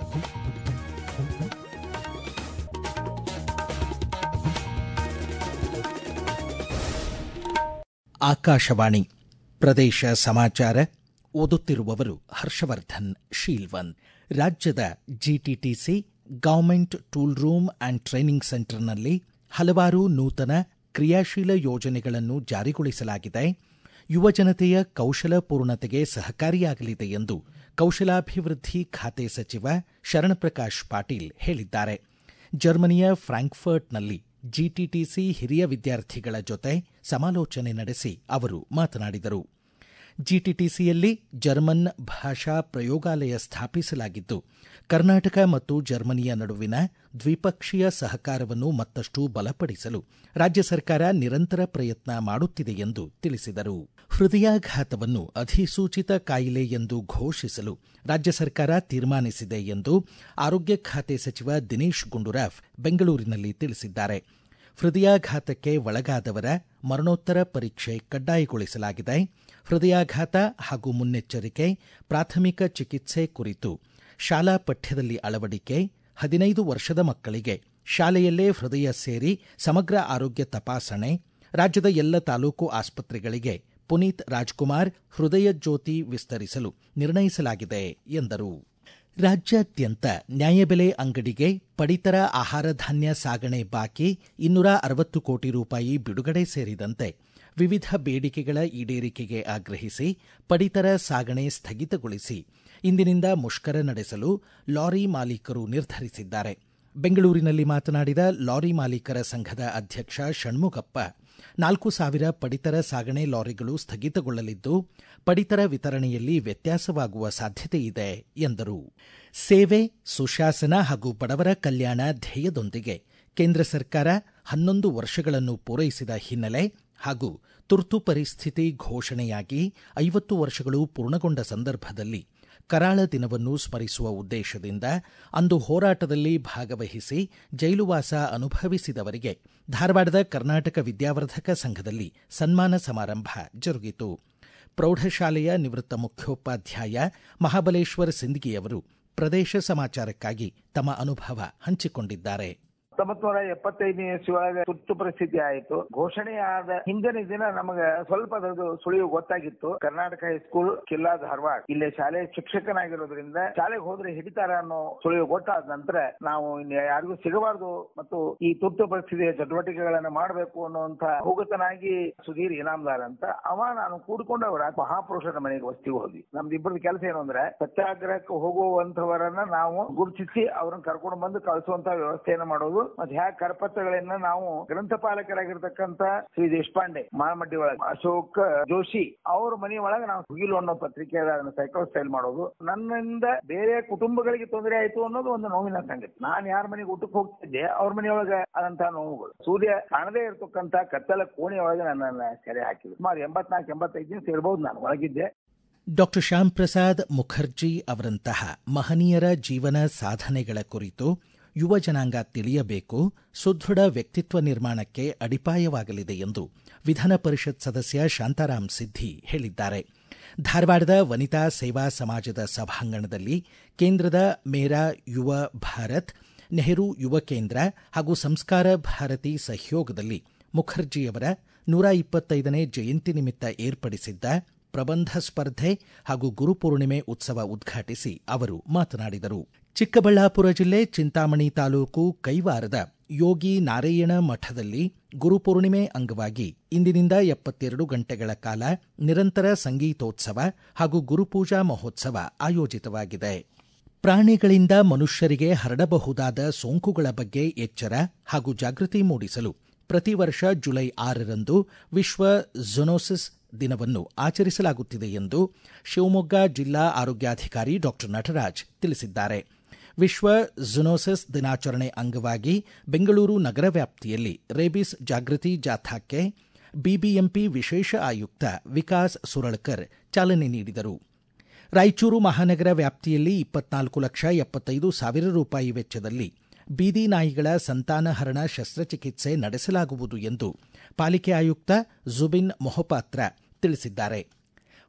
ಆಕಾಶವಾಣಿ ಪ್ರದೇಶ ಸಮಾಚಾರ ಓದುತ್ತಿರುವವರು ಹರ್ಷವರ್ಧನ್ ಶೀಲ್ವನ್ ರಾಜ್ಯದ GTTC government tool room and training ಸೆಂಟರ್ನಲ್ಲಿ ಹಲವಾರು ನೂತನ ಕ್ರಿಯಾಶೀಲ ಯೋಜನೆಗಳನ್ನು ಜಾರಿಗೊಳಿಸಲಾಗಿದೆ ಯುವಜನತೆಯ ಕೌಶಲ ಪೂರ್ಣತೆಗೆ ಸಹಕಾರಿಯಾಗಲಿದೆ ಎಂದು ಕೌಶಲಾಭಿವೃದ್ಧಿ ಖಾತೆ ಸಚಿವ ಶರಣಪ್ರಕಾಶ್ ಪಾಟೀಲ್ ಹೇಳಿದ್ದಾರೆ ಜರ್ಮನಿಯ ಫ್ರಾಂಕ್ಫರ್ಟ್ನಲ್ಲಿ ಜಿಟಿಟಿಸಿ ಹಿರಿಯ ವಿದ್ಯಾರ್ಥಿಗಳ ಜೊತೆ ಸಮಾಲೋಚನೆ ನಡೆಸಿ ಅವರು ಮಾತನಾಡಿದರು ಜಿಟಿಟಿಸಿಯಲ್ಲಿ ಜರ್ಮನ್ ಭಾಷಾ ಪ್ರಯೋಗಾಲಯ ಸ್ಥಾಪಿಸಲಾಗಿದ್ದು ಕರ್ನಾಟಕ ಮತ್ತು ಜರ್ಮನಿಯ ನಡುವಿನ ದ್ವಿಪಕ್ಷೀಯ ಸಹಕಾರವನ್ನು ಮತ್ತಷ್ಟು ಬಲಪಡಿಸಲು ರಾಜ್ಯ ಸರ್ಕಾರ ನಿರಂತರ ಪ್ರಯತ್ನ ಮಾಡುತ್ತಿದೆ ಎಂದು ತಿಳಿಸಿದರು ಹೃದಯಾಘಾತವನ್ನು ಅಧಿಸೂಚಿತ ಕಾಯಿಲೆ ಎಂದು ಘೋಷಿಸಲು ರಾಜ್ಯ ಸರ್ಕಾರ ತೀರ್ಮಾನಿಸಿದೆ ಎಂದು ಆರೋಗ್ಯ ಖಾತೆ ಸಚಿವ ದಿನೇಶ್ ಗುಂಡೂರಾವ್ ಬೆಂಗಳೂರಿನಲ್ಲಿ ತಿಳಿಸಿದ್ದಾರೆ ಹೃದಯಾಘಾತಕ್ಕೆ ಒಳಗಾದವರ ಮರಣೋತ್ತರ ಪರೀಕ್ಷೆ ಕಡ್ಡಾಯಗೊಳಿಸಲಾಗಿದೆ ಹೃದಯಾಘಾತ ಹಾಗೂ ಮುನ್ನೆಚ್ಚರಿಕೆ ಪ್ರಾಥಮಿಕ ಚಿಕಿತ್ಸೆ ಕುರಿತು ಶಾಲಾ ಪಠ್ಯದಲ್ಲಿ ಅಳವಡಿಕೆ ಹದಿನೈದು ವರ್ಷದ ಮಕ್ಕಳಿಗೆ ಶಾಲೆಯಲ್ಲೇ ಹೃದಯ ಸೇರಿ ಸಮಗ್ರ ಆರೋಗ್ಯ ತಪಾಸಣೆ ರಾಜ್ಯದ ಎಲ್ಲ ತಾಲೂಕು ಆಸ್ಪತ್ರೆಗಳಿಗೆ ಪುನೀತ್ ರಾಜ್ಕುಮಾರ್ ಹೃದಯ ಜ್ಯೋತಿ ವಿಸ್ತರಿಸಲು ನಿರ್ಣಯಿಸಲಾಗಿದೆ ಎಂದರು ರಾಜ್ಯಾದ್ಯಂತ ನ್ಯಾಯಬೆಲೆ ಅಂಗಡಿಗೆ ಪಡಿತರ ಆಹಾರ ಧಾನ್ಯ ಸಾಗಣೆ ಬಾಕಿ ಇನ್ನೂರ ಅರವತ್ತು ಕೋಟಿ ರೂಪಾಯಿ ಬಿಡುಗಡೆ ಸೇರಿದಂತೆ ವಿವಿಧ ಬೇಡಿಕೆಗಳ ಈಡೇರಿಕೆಗೆ ಆಗ್ರಹಿಸಿ ಪಡಿತರ ಸಾಗಣೆ ಸ್ಥಗಿತಗೊಳಿಸಿ ಇಂದಿನಿಂದ ಮುಷ್ಕರ ನಡೆಸಲು ಲಾರಿ ಮಾಲೀಕರು ನಿರ್ಧರಿಸಿದ್ದಾರೆ ಬೆಂಗಳೂರಿನಲ್ಲಿ ಮಾತನಾಡಿದ ಲಾರಿ ಮಾಲೀಕರ ಸಂಘದ ಅಧ್ಯಕ್ಷ ಷಣ್ಮುಗಪ್ಪ ನಾಲ್ಕು ಸಾವಿರ ಪಡಿತರ ಸಾಗಣೆ ಲಾರಿಗಳು ಸ್ಥಗಿತಗೊಳ್ಳಲಿದ್ದು ಪಡಿತರ ವಿತರಣೆಯಲ್ಲಿ ವ್ಯತ್ಯಾಸವಾಗುವ ಸಾಧ್ಯತೆ ಇದೆ ಎಂದರು ಸೇವೆ ಸುಶಾಸನ ಹಾಗೂ ಬಡವರ ಕಲ್ಯಾಣ ಧ್ಯೇಯದೊಂದಿಗೆ ಕೇಂದ್ರ ಸರ್ಕಾರ ಹನ್ನೊಂದು ವರ್ಷಗಳನ್ನು ಪೂರೈಸಿದ ಹಿನ್ನೆಲೆ ಹಾಗೂ ತುರ್ತು ಪರಿಸ್ಥಿತಿ ಘೋಷಣೆಯಾಗಿ ಐವತ್ತು ವರ್ಷಗಳು ಪೂರ್ಣಗೊಂಡ ಸಂದರ್ಭದಲ್ಲಿ ಕರಾಳ ದಿನವನ್ನು ಸ್ಮರಿಸುವ ಉದ್ದೇಶದಿಂದ ಅಂದು ಹೋರಾಟದಲ್ಲಿ ಭಾಗವಹಿಸಿ ಜೈಲುವಾಸ ಅನುಭವಿಸಿದವರಿಗೆ ಧಾರವಾಡದ ಕರ್ನಾಟಕ ವಿದ್ಯಾವರ್ಧಕ ಸಂಘದಲ್ಲಿ ಸನ್ಮಾನ ಸಮಾರಂಭ ಜರುಗಿತು ಪ್ರೌಢಶಾಲೆಯ ನಿವೃತ್ತ ಮುಖ್ಯೋಪಾಧ್ಯಾಯ ಮಹಾಬಲೇಶ್ವರ ಸಿಂದಗಿಯವರು ಪ್ರದೇಶ ಸಮಾಚಾರಕ್ಕಾಗಿ ತಮ್ಮ ಅನುಭವ ಹಂಚಿಕೊಂಡಿದ್ದಾರೆ ಹತ್ತೊಂಬತ್ ನೂರ ಎಪ್ಪತ್ತೈದನೇ ಇಸ್ವಿಯೊಳಗೆ ತುರ್ತು ಪರಿಸ್ಥಿತಿ ಆಯಿತು ಘೋಷಣೆಯಾದ ಹಿಂದಿನ ದಿನ ನಮಗೆ ಸ್ವಲ್ಪ ಅದರದ್ದು ಸುಳಿವು ಗೊತ್ತಾಗಿತ್ತು ಕರ್ನಾಟಕ ಹೈಸ್ಕೂಲ್ ಕಿಲ್ಲಾ ಧಾರವಾಡ ಇಲ್ಲಿ ಶಾಲೆ ಶಿಕ್ಷಕನಾಗಿರೋದ್ರಿಂದ ಶಾಲೆಗೆ ಹೋದ್ರೆ ಹಿಡಿತಾರ ಅನ್ನೋ ಸುಳಿವು ಗೊತ್ತಾದ ನಂತರ ನಾವು ಇನ್ನು ಯಾರಿಗೂ ಸಿಗಬಾರ್ದು ಮತ್ತು ಈ ತುರ್ತು ಪರಿಸ್ಥಿತಿಯ ಚಟುವಟಿಕೆಗಳನ್ನ ಮಾಡಬೇಕು ಅನ್ನುವಂತ ಹೋಗತನಾಗಿ ಸುಧೀರ್ ಇನಾಮ್ದಾರ್ ಅಂತ ಅವ ನಾನು ಕೂಡ್ಕೊಂಡು ಅವರ ಮಹಾಪುರುಷರ ಮನೆಗೆ ವಸ್ತಿಗೆ ಹೋದ್ವಿ ನಮ್ದು ಇಬ್ಬರದ ಕೆಲಸ ಏನು ಅಂದ್ರೆ ಸತ್ಯಾಗ್ರಹಕ್ಕೆ ಹೋಗುವಂತವರನ್ನ ನಾವು ಗುರುತಿಸಿ ಅವ್ರನ್ನ ಕರ್ಕೊಂಡು ಬಂದು ಕಳಿಸುವಂತ ವ್ಯವಸ್ಥೆಯನ್ನ ಮಾಡೋದು ಮತ್ತೆ ಹ್ಯಾ ಕರಪತ್ರಗಳನ್ನ ನಾವು ಗ್ರಂಥಪಾಲಕರಾಗಿರ್ತಕ್ಕಂತ ಶ್ರೀ ದೇಶಪಾಂಡೆ ಮಾಳಮಡ್ಡಿ ಒಳಗೆ ಅಶೋಕ್ ಜೋಶಿ ಅವ್ರ ಮನೆ ಒಳಗೆ ನಾವು ಹುಗಿಲು ಅನ್ನೋ ಪತ್ರಿಕೆ ಅದನ್ನ ಸೈಕಲ್ ಸ್ಟೈಲ್ ಮಾಡೋದು ನನ್ನಿಂದ ಬೇರೆ ಕುಟುಂಬಗಳಿಗೆ ತೊಂದರೆ ಆಯ್ತು ಅನ್ನೋದು ಒಂದು ನೋವಿನ ಸಂಗತಿ ನಾನು ಯಾರ ಮನೆಗೆ ಊಟಕ್ಕೆ ಹೋಗ್ತಿದ್ದೆ ಅವ್ರ ಮನೆಯೊಳಗೆ ಆದಂತಹ ನೋವುಗಳು ಸೂರ್ಯ ಕಾಣದೇ ಇರತಕ್ಕಂತ ಕತ್ತಲ ಕೋಣೆಯೊಳಗೆ ನನ್ನನ್ನ ಸೆರೆ ಹಾಕಿದ್ರು ಸುಮಾರು ಎಂಬತ್ನಾಲ್ಕು ಎಂಬತ್ತೈದು ದಿವಸ ಇರಬಹುದು ನಾನು ಒಳಗಿದ್ದೆ ಡಾಕ್ಟರ್ ಶ್ಯಾಮ್ ಪ್ರಸಾದ್ ಮುಖರ್ಜಿ ಅವರಂತಹ ಮಹನೀಯರ ಜೀವನ ಸಾಧನೆಗಳ ಕುರಿತು ಯುವ ಜನಾಂಗ ತಿಳಿಯಬೇಕು ಸುದೃಢ ವ್ಯಕ್ತಿತ್ವ ನಿರ್ಮಾಣಕ್ಕೆ ಅಡಿಪಾಯವಾಗಲಿದೆ ಎಂದು ವಿಧಾನ ಪರಿಷತ್ ಸದಸ್ಯ ಶಾಂತಾರಾಮ್ ಸಿದ್ದಿ ಹೇಳಿದ್ದಾರೆ ಧಾರವಾಡದ ವನಿತಾ ಸೇವಾ ಸಮಾಜದ ಸಭಾಂಗಣದಲ್ಲಿ ಕೇಂದ್ರದ ಮೇರಾ ಯುವ ಭಾರತ್ ನೆಹರು ಯುವ ಕೇಂದ್ರ ಹಾಗೂ ಸಂಸ್ಕಾರ ಭಾರತಿ ಸಹಯೋಗದಲ್ಲಿ ಮುಖರ್ಜಿಯವರ ನೂರ ಇಪ್ಪತ್ತೈದನೇ ಜಯಂತಿ ನಿಮಿತ್ತ ಏರ್ಪಡಿಸಿದ್ದ ಪ್ರಬಂಧ ಸ್ಪರ್ಧೆ ಹಾಗೂ ಗುರುಪೂರ್ಣಿಮೆ ಉತ್ಸವ ಉದ್ಘಾಟಿಸಿ ಅವರು ಮಾತನಾಡಿದರು ಚಿಕ್ಕಬಳ್ಳಾಪುರ ಜಿಲ್ಲೆ ಚಿಂತಾಮಣಿ ತಾಲೂಕು ಕೈವಾರದ ಯೋಗಿ ನಾರಾಯಣ ಮಠದಲ್ಲಿ ಗುರುಪೂರ್ಣಿಮೆ ಅಂಗವಾಗಿ ಇಂದಿನಿಂದ ಎಪ್ಪತ್ತೆರಡು ಗಂಟೆಗಳ ಕಾಲ ನಿರಂತರ ಸಂಗೀತೋತ್ಸವ ಹಾಗೂ ಗುರುಪೂಜಾ ಮಹೋತ್ಸವ ಆಯೋಜಿತವಾಗಿದೆ ಪ್ರಾಣಿಗಳಿಂದ ಮನುಷ್ಯರಿಗೆ ಹರಡಬಹುದಾದ ಸೋಂಕುಗಳ ಬಗ್ಗೆ ಎಚ್ಚರ ಹಾಗೂ ಜಾಗೃತಿ ಮೂಡಿಸಲು ಪ್ರತಿ ವರ್ಷ ಜುಲೈ ಆರರಂದು ವಿಶ್ವ ಝೊನೋಸಿಸ್ ದಿನವನ್ನು ಆಚರಿಸಲಾಗುತ್ತಿದೆ ಎಂದು ಶಿವಮೊಗ್ಗ ಜಿಲ್ಲಾ ಆರೋಗ್ಯಾಧಿಕಾರಿ ಡಾಕ್ಟರ್ ನಟರಾಜ್ ತಿಳಿಸಿದ್ದಾರೆ ವಿಶ್ವ ಝುನೋಸಿಸ್ ದಿನಾಚರಣೆ ಅಂಗವಾಗಿ ಬೆಂಗಳೂರು ನಗರ ವ್ಯಾಪ್ತಿಯಲ್ಲಿ ರೇಬಿಸ್ ಜಾಗೃತಿ ಜಾಥಾಕ್ಕೆ ಬಿಬಿಎಂಪಿ ವಿಶೇಷ ಆಯುಕ್ತ ವಿಕಾಸ್ ಸುರಳ್ಕರ್ ಚಾಲನೆ ನೀಡಿದರು ರಾಯಚೂರು ಮಹಾನಗರ ವ್ಯಾಪ್ತಿಯಲ್ಲಿ ಇಪ್ಪತ್ನಾಲ್ಕು ಲಕ್ಷ ಎಪ್ಪತ್ತೈದು ಸಾವಿರ ರೂಪಾಯಿ ವೆಚ್ಚದಲ್ಲಿ ಬೀದಿ ನಾಯಿಗಳ ಸಂತಾನಹರಣ ಶಸ್ತ್ರಚಿಕಿತ್ಸೆ ನಡೆಸಲಾಗುವುದು ಎಂದು ಪಾಲಿಕೆ ಆಯುಕ್ತ ಜುಬಿನ್ ಮೊಹಪಾತ್ರ ತಿಳಿಸಿದ್ದಾರೆ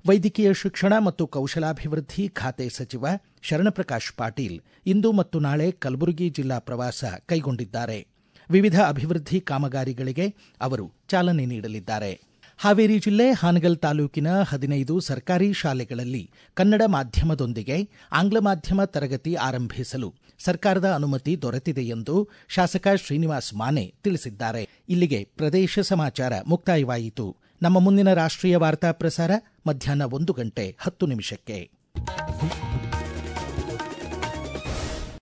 ವೈದ್ಯಕೀಯ ಶಿಕ್ಷಣ ಮತ್ತು ಕೌಶಲಾಭಿವೃದ್ಧಿ ಖಾತೆ ಸಚಿವ ಶರಣಪ್ರಕಾಶ್ ಪಾಟೀಲ್ ಇಂದು ಮತ್ತು ನಾಳೆ ಕಲಬುರಗಿ ಜಿಲ್ಲಾ ಪ್ರವಾಸ ಕೈಗೊಂಡಿದ್ದಾರೆ ವಿವಿಧ ಅಭಿವೃದ್ಧಿ ಕಾಮಗಾರಿಗಳಿಗೆ ಅವರು ಚಾಲನೆ ನೀಡಲಿದ್ದಾರೆ ಹಾವೇರಿ ಜಿಲ್ಲೆ ಹಾನಗಲ್ ತಾಲೂಕಿನ ಹದಿನೈದು ಸರ್ಕಾರಿ ಶಾಲೆಗಳಲ್ಲಿ ಕನ್ನಡ ಮಾಧ್ಯಮದೊಂದಿಗೆ ಆಂಗ್ಲ ಮಾಧ್ಯಮ ತರಗತಿ ಆರಂಭಿಸಲು ಸರ್ಕಾರದ ಅನುಮತಿ ದೊರೆತಿದೆ ಎಂದು ಶಾಸಕ ಶ್ರೀನಿವಾಸ್ ಮಾನೆ ತಿಳಿಸಿದ್ದಾರೆ ಇಲ್ಲಿಗೆ ಪ್ರದೇಶ ಸಮಾಚಾರ ಮುಕ್ತಾಯವಾಯಿತು ನಮ್ಮ ಮುಂದಿನ ರಾಷ್ಟ್ರೀಯ ವಾರ್ತಾ ಪ್ರಸಾರ ಮಧ್ಯಾಹ್ನ ಒಂದು ಗಂಟೆ ಹತ್ತು ನಿಮಿಷಕ್ಕೆ